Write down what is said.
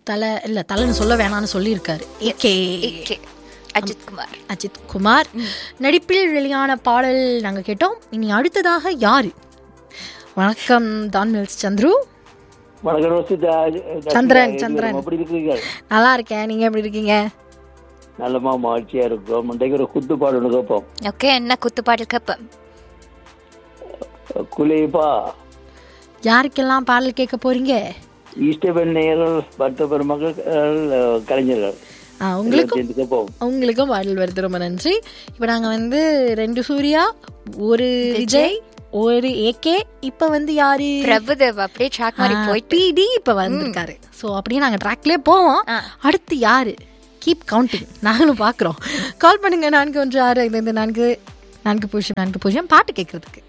தலை இல்ல தலைன்னு சொல்ல வேணாம்னு சொல்லியிருக்காரு ஏகே ஏகே அஜித் குமார் அஜித் குமார் நடிப்பில் வெளியான பாடல் நாங்க கேட்டோம் இனி அடுத்ததாக யாரு வணக்கம் தான் மில்ஸ் சந்துரு வணக்கம் ரோசிதா சந்திரன், சந்திரன். எப்படி இருக்கீங்க நல்லா இருக்கேன் நீங்க எப்படி இருக்கீங்க நல்லமா மகிழ்ச்சியா இருக்கும் இன்றைக்கு ஒரு குத்து பாடு ஒன்று கேட்போம் ஓகே என்ன குத்துப்பாட்டு கேப்பம் குலேபா யாருக்கெல்லாம் பாடல் கேட்க போறீங்க ஈஸ்ட பெண்ணையர்கள் பட்ட பெருமக்கள் அஹ், கலைஞர்கள் ஆ, உங்களுக்கும் சேர்ந்து கேட்போம் உங்களுக்கும் பாடல் வருது ரொம்ப நன்றி இப்போ நாங்க வந்து ரெண்டு சூர்யா ஒரு விஜய் ஒரு ஏகே இப்ப வந்து யாரு பிரபுதேவ் அப்படியே ட்ராக் மாதிரி போயிட்டு பிடி இப்ப வந்திருக்காரு சோ அப்படியே நாங்க ட்ராக்லயே போவோம் ஆ. அடுத்து யாரு கீப் கவுண்டிங் நாங்களும் பாக்குறோம் கால் பண்ணுங்க நான்கு ஒன்று ஆறு ஐந்து ஐந்து நான்கு நான்கு பூஜ்ஜியம் நான்கு பூஜ்ஜியம் பாட்டு கேட்கறதுக்கு